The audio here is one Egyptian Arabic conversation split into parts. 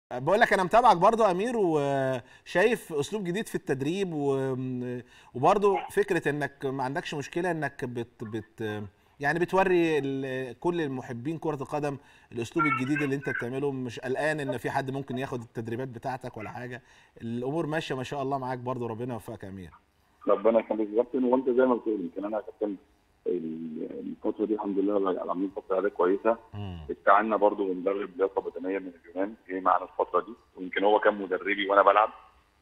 بقول لك انا متابعك برضو يا امير وشايف اسلوب جديد في التدريب و- وبرضو فكره انك ما عندكش مشكله انك بت بت يعني بتوري ال- كل المحبين كره القدم الاسلوب الجديد اللي انت بتعمله مش قلقان ان في حد ممكن ياخد التدريبات بتاعتك ولا حاجه الامور ماشيه ما شاء الله معاك برضو ربنا يوفقك يا امير ربنا يخليك يا كابتن وانت زي ما بتقول يمكن انا يا كابتن ال- الفتره دي الحمد لله عاملين فتره علاج كويسه استعنا برضو بمدرب لياقه بدنيه من اليونان جه معانا الفتره دي ويمكن هو كان مدربي وانا بلعب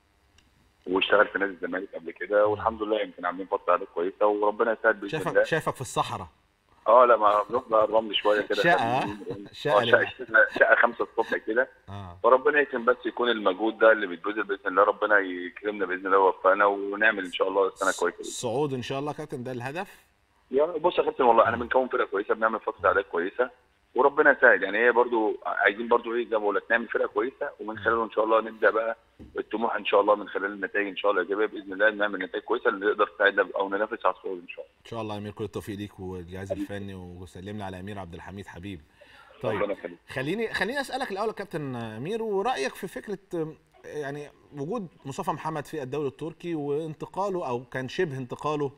واشتغل في نادي الزمالك قبل كده والحمد لله يمكن عاملين فتره علاج كويسه وربنا يساعد باذن شايفك الله شايفك في الصحراء اه لا ما بنروح بقى الرمل شويه كده شقة، خلينا ها؟ نقول. شقة اه شقه شقه, شقة خمسة الصبح كده اه فربنا يكرم بس يكون المجهود ده اللي بيتبذل باذن الله ربنا يكرمنا باذن الله ويوفقنا ونعمل ان شاء الله سنه كويسه الصعود ان شاء الله يا كابتن ده الهدف يا بص يا كابتن والله احنا بنكون فرقه كويسه بنعمل فتره علاج كويسه وربنا يسهل يعني هي برضو عايزين برضو ايه زي ما بقول لك نعمل فرقه كويسه ومن خلاله ان شاء الله نبدا بقى الطموح ان شاء الله من خلال النتائج ان شاء الله الايجابيه باذن الله نعمل نتائج كويسه اللي نقدر تساعدنا او ننافس على الصعود ان شاء الله ان شاء الله يا امير كل التوفيق ليك والجهاز الفني وسلمنا على امير عبد الحميد حبيب طيب ربنا يخليك خليني خليني اسالك الاول يا كابتن امير ورايك في فكره آم، يعني وجود مصطفى محمد في الدوري التركي وانتقاله او كان شبه انتقاله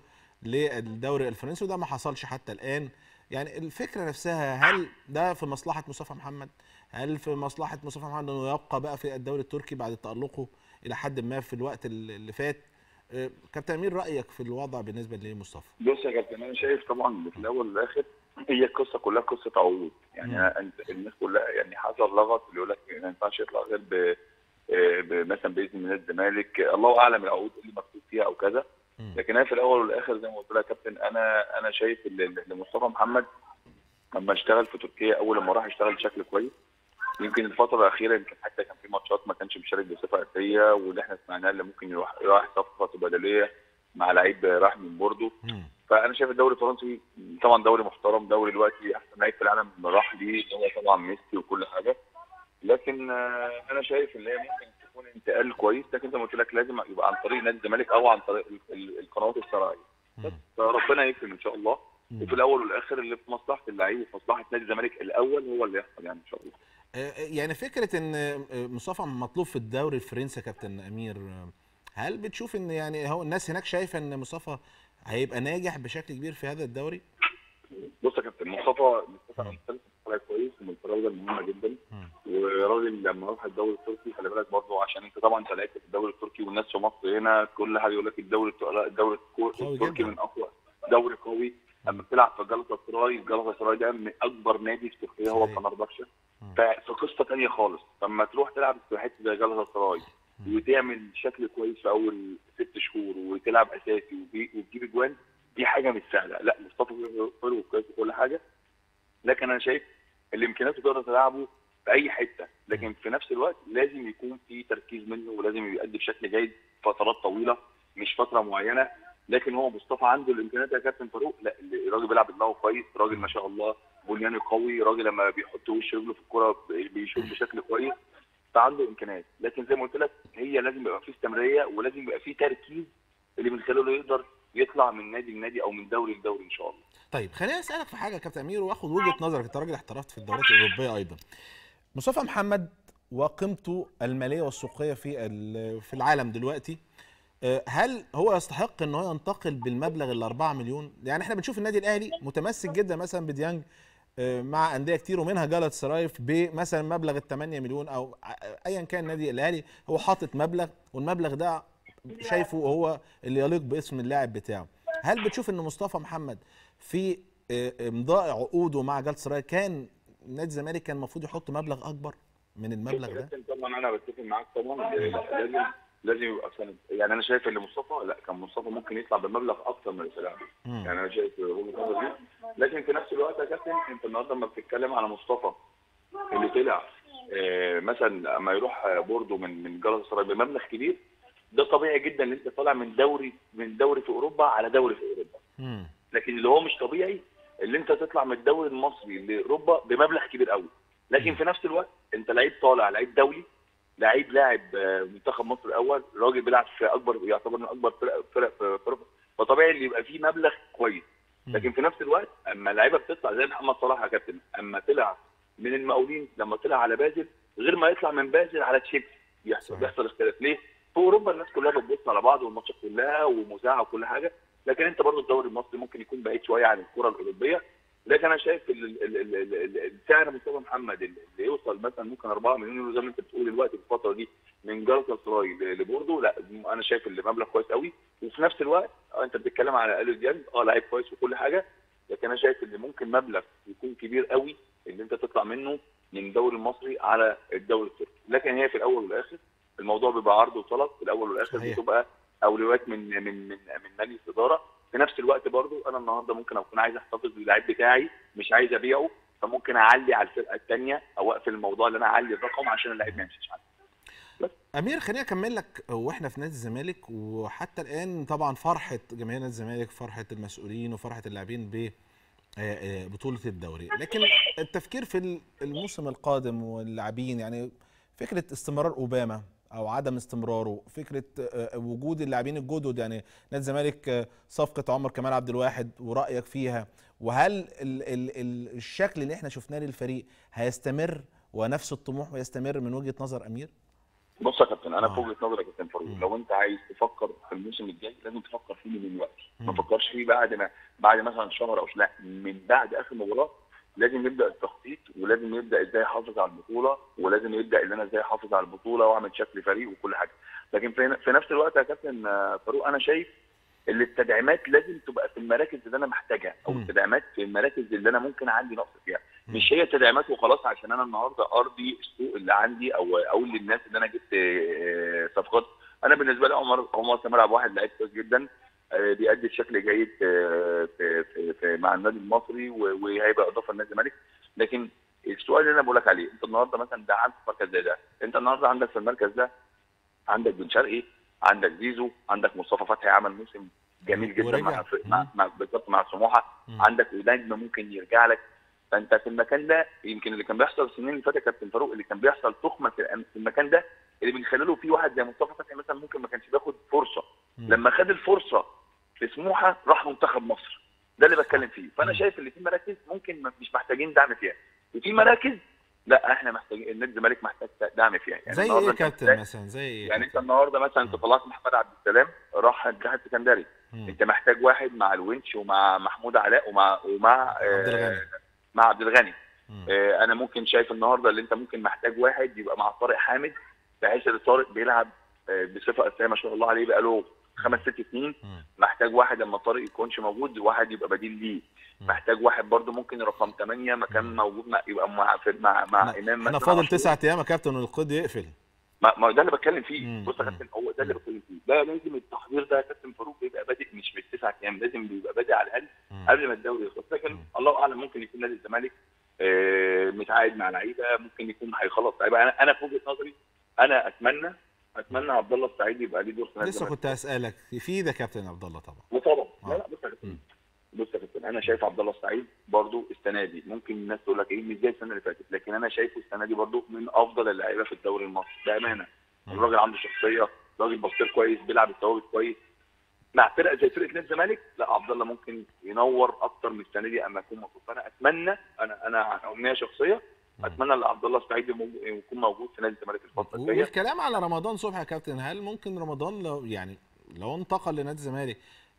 للدوري الفرنسي وده ما حصلش حتى الان يعني الفكره نفسها هل ده في مصلحه مصطفى محمد هل في مصلحه مصطفى محمد انه يبقى بقى في الدوري التركي بعد تالقه الى حد ما في الوقت اللي اللي فات آه، كابتن امير رايك في الوضع بالنسبه لمصطفى بص يا كابتن انا شايف طبعا في الاول والاخر هي القصه كلها قصه عقود يعني مم. انت الناس كلها يعني حصل لغط اللي يقول لك ما ينفعش يطلع غير ب آه، ب- مثلا باذن من الزمالك الله اعلم العقود اللي مكتوب فيها او كذا مم. لكن انا في الاول والاخر زي ما قلت لك يا كابتن انا انا شايف ان إن مصطفى محمد لما اشتغل في تركيا اول لما راح اشتغل بشكل كويس يمكن الفتره الاخيره يمكن حتى كان في ماتشات ما كانش مشارك بصفه اساسيه واللي احنا سمعناه اللي ممكن يروح راح صفقه بدليه مع لعيب راح من بوردو مم. فانا شايف الدوري الفرنسي طبعا دوري محترم دوري دلوقتي احسن لعيب في العالم راح ليه هو طبعا ميسي وكل حاجه لكن آه، انا شايف ان هي ممكن تكون انتقال كويس لكن زي ما قلت لك لازم يبقى عن طريق نادي الزمالك او عن طريق ال- ال- القنوات الشرعيه بس فربنا يكرم ان شاء الله مم. وفي الاول والاخر اللي في مصلحه اللعيب وفي مصلحه نادي الزمالك الاول هو اللي يحصل يعني ان شاء الله آه، يعني فكره ان آه، مصطفى مطلوب في الدوري الفرنسي يا كابتن امير آه، هل بتشوف ان يعني هو الناس هناك شايفه ان مصطفى هيبقى ناجح بشكل كبير في هذا الدوري؟ بص يا كابتن مصطفى مصطفى انا مختلف معاه كويس ومن الفراوده المهمه جدا مم. وراجل لما راح الدوري التركي خلي بالك برضه عشان انت طبعا انت لعبت في الدوري التركي والناس في مصر هنا كل حاجه يقول لك الدوري الت- لا، الدوري الكو- قوي التركي جدا. من اقوى دوري قوي لما بتلعب في جلطة سراي جلطة سراي ده من اكبر نادي في تركيا هو صحيح. فنربخشة مم. ففي قصه ثانيه خالص لما تروح تلعب في حته زي جلطة سراي مم. وتعمل شكل كويس في اول ست شهور وتلعب اساسي وبي- وتجيب اجوان دي حاجه مش سهله لا مصطفى حلو وكويس وكل حاجه لكن انا شايف الامكانيات تقدر تلعبه في اي حته لكن في نفس الوقت لازم يكون في تركيز منه ولازم يؤدي بشكل جيد فترات طويله مش فتره معينه لكن هو مصطفى عنده الامكانيات يا كابتن فاروق لا الراجل بيلعب دماغه كويس راجل ما شاء الله بنيانه قوي راجل لما بيحط وش رجله في الكوره بيشوط بشكل كويس فعنده امكانيات لكن زي ما قلت لك هي لازم يبقى في استمراريه ولازم يبقى في تركيز اللي من خلاله يقدر يطلع من نادي لنادي او من دوري لدوري ان شاء الله طيب خليني اسالك في حاجه يا كابتن امير واخد وجهه نظرك انت راجل احترفت في الدوريات الاوروبيه ايضا. مصطفى محمد وقيمته الماليه والسوقيه في ال- في العالم دلوقتي آه، هل هو يستحق ان هو ينتقل بالمبلغ ال 4 مليون؟ يعني احنا بنشوف النادي الاهلي متمسك جدا مثلا بديانج آه، مع انديه كتير ومنها جالت سرايف بمثلا مبلغ ال 8 مليون او ع- ايا كان النادي الاهلي هو حاطط مبلغ والمبلغ ده شايفه هو اللي يليق باسم اللاعب بتاعه. هل بتشوف ان مصطفى محمد في آه، امضاء عقوده مع جالت سراي كان نادي الزمالك كان المفروض يحط مبلغ اكبر من المبلغ ده؟ لكن طبعا انا بتفق معاك طبعا لا، لازم لازم يبقى سند يعني انا شايف ان مصطفى لا كان مصطفى ممكن يطلع بمبلغ اكتر من الفلاح مم. يعني انا شايف وجهه نظري دي لكن في نفس الوقت يا كابتن انت النهارده لما بتتكلم على مصطفى اللي طلع آه، مثلا لما يروح آه، بوردو من من جلطة سراي بمبلغ كبير ده طبيعي جدا ان انت طالع من دوري من دوري في اوروبا على دوري في اوروبا مم. لكن اللي هو مش طبيعي اللي انت تطلع من الدوري المصري لاوروبا بمبلغ كبير قوي لكن في نفس الوقت انت لعيب طالع لعيب دولي لعيب لاعب آه، منتخب مصر الاول راجل بيلعب في اكبر يعتبر من اكبر فرق فرق في في اوروبا فطبيعي اللي يبقى فيه مبلغ كويس لكن في نفس الوقت اما اللعيبه بتطلع زي محمد صلاح يا كابتن اما طلع من المقاولين لما طلع على بازل غير ما يطلع من بازل على تشيلسي بيحصل صحيح. بيحصل اختلاف ليه؟ في اوروبا الناس كلها بتبص على بعض والماتشات كلها ومذاعه وكل حاجه لكن انت برضه الدوري المصري ممكن يكون بعيد شويه عن الكره الاوروبيه لكن انا شايف ال- ال- ال- ال- ال- السعر مصطفى محمد اللي يوصل مثلا ممكن 4 مليون يورو زي ما انت بتقول دلوقتي في الفتره دي من جلطة سراي ل- لبوردو لا انا شايف اللي مبلغ كويس قوي وفي نفس الوقت اه انت بتتكلم على الو ديانج اه لعيب كويس وكل حاجه لكن انا شايف ان ممكن مبلغ يكون كبير قوي ان انت تطلع منه من الدوري المصري على الدوري التركي لكن هي في الاول والاخر الموضوع بيبقى عرض وطلب في الاول والاخر صحيح. بتبقى اولويات من من من من مجلس اداره في نفس الوقت برضو انا النهارده ممكن اكون عايز احتفظ باللعيب بتاعي مش عايز ابيعه فممكن اعلي على الفرقه الثانيه او اقفل الموضوع اللي انا اعلي الرقم عشان اللعيب ما يمشيش عنه امير خليني اكمل لك واحنا في نادي الزمالك وحتى الان طبعا فرحه جماهير نادي الزمالك فرحه المسؤولين وفرحه اللاعبين ب آه، آه، بطوله الدوري لكن التفكير في الموسم القادم واللاعبين يعني فكره استمرار اوباما او عدم استمراره فكره آه، وجود اللاعبين الجدد يعني نادي الزمالك آه، صفقه عمر كمال عبد الواحد ورايك فيها وهل ال ال ال الشكل اللي احنا شفناه للفريق هيستمر ونفس الطموح ويستمر من وجهه نظر امير بص يا كابتن انا آه. في وجهه نظري يا كابتن فاروق مم. لو انت عايز تفكر في الموسم الجاي لازم تفكر فيه من دلوقتي ما مم. تفكرش فيه بعد ما بعد مثلا شهر او ش- لا من بعد اخر مباراه لازم يبدا التخطيط ولازم يبدا ازاي احافظ على البطوله ولازم يبدا ان انا ازاي احافظ على البطوله واعمل شكل فريق وكل حاجه لكن في, في نفس الوقت يا كابتن آه، فاروق انا شايف ان التدعيمات لازم تبقى في المراكز اللي انا محتاجها او مم. التدعيمات في المراكز اللي انا ممكن عندي نقص فيها مم. مش هي تدعيمات وخلاص عشان انا النهارده ارضي السوق اللي عندي او اقول للناس ان انا جبت آه، صفقات انا بالنسبه لي عمر عمر سامر عبد الواحد لعيب كويس جدا آه، بيأدي بشكل جيد آه، في, في, في مع النادي المصري و- وهيبقى اضافه لنادي الزمالك لكن السؤال اللي انا بقول لك عليه انت النهارده مثلا دعمت في مركز زي ده انت النهارده عندك في المركز ده عندك بن شرقي عندك زيزو عندك مصطفى فتحي عمل موسم جميل جدا ورجع. مع مع, مع بالظبط مع سموحه مم. عندك نجم ممكن يرجع لك فانت في المكان ده يمكن اللي كان بيحصل السنين اللي فاتت يا كابتن فاروق اللي كان بيحصل تخمه في الأم- في المكان ده اللي من خلاله في واحد زي مصطفى فتحي مثلا ممكن ما كانش بياخد فرصه مم. لما خد الفرصه في سموحه راح منتخب مصر ده اللي بتكلم فيه فانا مم. شايف ان في مراكز ممكن ما- مش محتاجين دعم فيها وفي مراكز لا احنا محتاجين النادي الزمالك محتاج دعم فيها يعني زي النهاردة ايه يا أنت كابتن محتاج- مثلا زي ايه يعني انت النهارده مثلا انت طلعت محمد عبد السلام راح الاتحاد السكندري مم. انت محتاج واحد مع الونش ومع محمود علاء ومع ومع عبد آه، الغني. مع عبد الغني مم. آه، انا ممكن شايف النهارده اللي انت ممكن محتاج واحد يبقى مع طارق حامد بحيث ان طارق بيلعب آه، بصفه اساسيه ما شاء الله عليه بقى له خمس ست سنين مم. محتاج واحد لما طارق يكونش موجود واحد يبقى بديل ليه مم. محتاج واحد برده ممكن رقم 8 مكان مم. موجود مع يبقى مع في- مع مع احنا امام احنا مثلا فاضل عاشور. تسعة ايام يا كابتن والقيد يقفل ما ما ده اللي بتكلم فيه مم. بص يا مم. كابتن هو ده اللي بتكلم فيه ده لازم التحضير ده يا كابتن فاروق بيبقى بادئ مش بالتسع ايام لازم بيبقى بادئ على الاقل مم. قبل ما الدوري يخلص لكن مم. الله اعلم ممكن يكون نادي الزمالك آه، متعاقد مع لعيبه ممكن يكون هيخلص لعيبه انا انا في وجهه نظري انا اتمنى اتمنى عبد الله السعيد يبقى ليه دور في نادي لسه الزمالك كنت هسألك يفيد يا كابتن عبد الله طبعا وطبعا آه. لا لا بص يا مم. كابتن بص يا كابتن انا شايف عبد الله السعيد برضو السنه دي ممكن الناس تقول لك ايه مش زي السنه اللي فاتت لكن انا شايفه السنه دي برضو من افضل اللعيبه في الدوري المصري بامانه مم. الراجل عنده شخصيه راجل بصير كويس بيلعب الثوابت كويس مع فرقه زي فرقه نادي الزمالك لا عبد الله ممكن ينور اكتر من السنه دي اما يكون موجود فانا اتمنى انا انا امنيه شخصيه مم. اتمنى ان عبد الله السعيد يمو- يكون موجود في نادي الزمالك الفتره الجايه والكلام على رمضان صبحي يا كابتن هل ممكن رمضان لو يعني لو انتقل لنادي الزمالك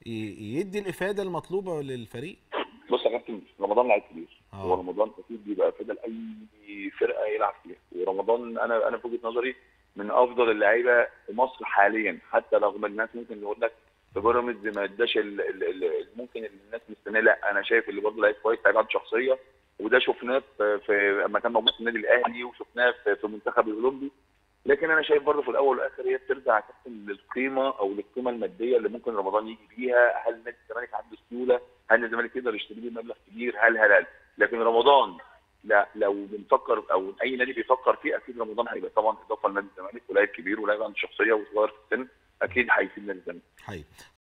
ي- يدي الافاده المطلوبه للفريق بص يا كابتن رمضان لعيب كبير آه. هو رمضان اكيد بيبقى فدا لاي فرقه يلعب فيها ورمضان انا انا في وجهه نظري من افضل اللعيبه في مصر حاليا حتى رغم الناس ممكن يقول لك في بيراميدز ما اداش ال- ال- ال- ممكن الناس مستنيه لا انا شايف اللي برضه لعيب كويس لعيب عنده شخصيه وده شفناه في, في لما كان موجود في النادي الاهلي وشفناه في, في المنتخب الاولمبي لكن انا شايف برضه في الاول والاخر هي بترجع يا كابتن للقيمه او للقيمه الماديه اللي ممكن رمضان يجي بيها هل نادي الزمالك عنده سيوله هل الزمالك يقدر يشتري بيه مبلغ كبير هل هل هل لكن رمضان لا لو بنفكر او اي نادي بيفكر فيه اكيد رمضان هيبقى طبعا اضافه لنادي الزمالك ولاعب كبير ولاعب عنده شخصيه وصغير في السن اكيد هيفيد نادي الزمالك حقيقي